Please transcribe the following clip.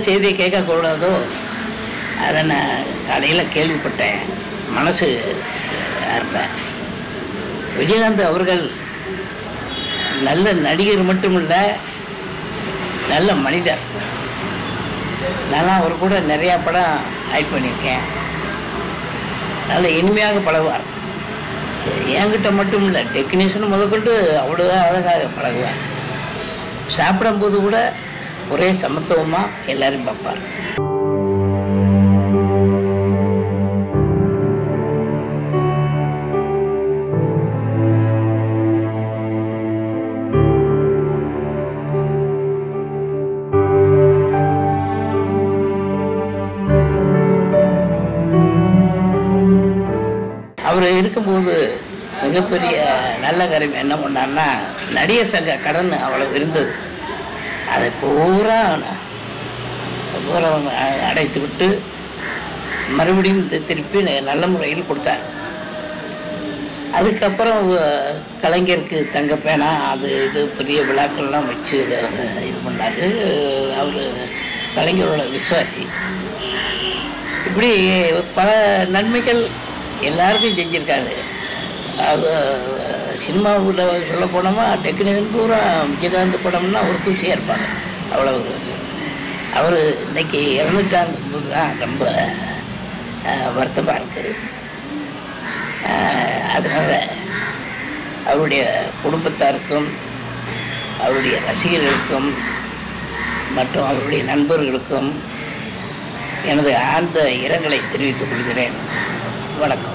செய்தியை கேட்கக்கூடாதோ அதை நான் காலையில் கேள்விப்பட்டேன் மனசு இருந்தேன் விஜயகாந்த் அவர்கள் நல்ல நடிகர் மட்டுமில்ல நல்ல மனிதர் நான் அவர் கூட நிறையா படம் ஆக்ட் பண்ணியிருக்கேன் நல்ல இனிமையாக பழகுவார் என்கிட்ட மட்டும் இல்லை டெக்னீஷியன் முதற்கொண்டு அவ்வளோ அழகாக பழகுவார் சாப்பிடும்போது கூட ஒரே சமத்துவமாக எல்லாரும் பார்ப்பார் அவர் இருக்கும்போது மிகப்பெரிய நல்ல காரியம் என்ன பண்ணார்னா நடிகர் சங்க கடன் அவ்வளவு இருந்தது அதை பூரா பூரா அடைத்து விட்டு மறுபடியும் தி- திருப்பி ந- நல்ல முறையில் கொடுத்தார் அதுக்கப்புறம் அஹ், கலைஞருக்கு தங்க பேனா அது இது பெரிய விழாக்கள்லாம் வச்சு இதை இது பண்ணாரு அவர் கலைஞரோட விசுவாசி இப்படி பல நன்மைகள் எல்லாருக்கும் செஞ்சுருக்காரு அது சினிமாவில் சொல்ல போனோமா டெக்னீஷியன் பூரா விஜயகாந்த் படம்னா ஒரு குச்சியாக இருப்பாங்க அவ்வளோ அவர் இன்னைக்கு இறந்துட்டாங்க போது தான் ரொம்ப வருத்தமாக இருக்குது அதனால் அவருடைய குடும்பத்தாருக்கும் அவருடைய ரசிகர்களுக்கும் மற்றும் அவருடைய நண்பர்களுக்கும் எனது ஆழ்ந்த இரங்கலை தெரிவித்துக் கொள்கிறேன் வணக்கம்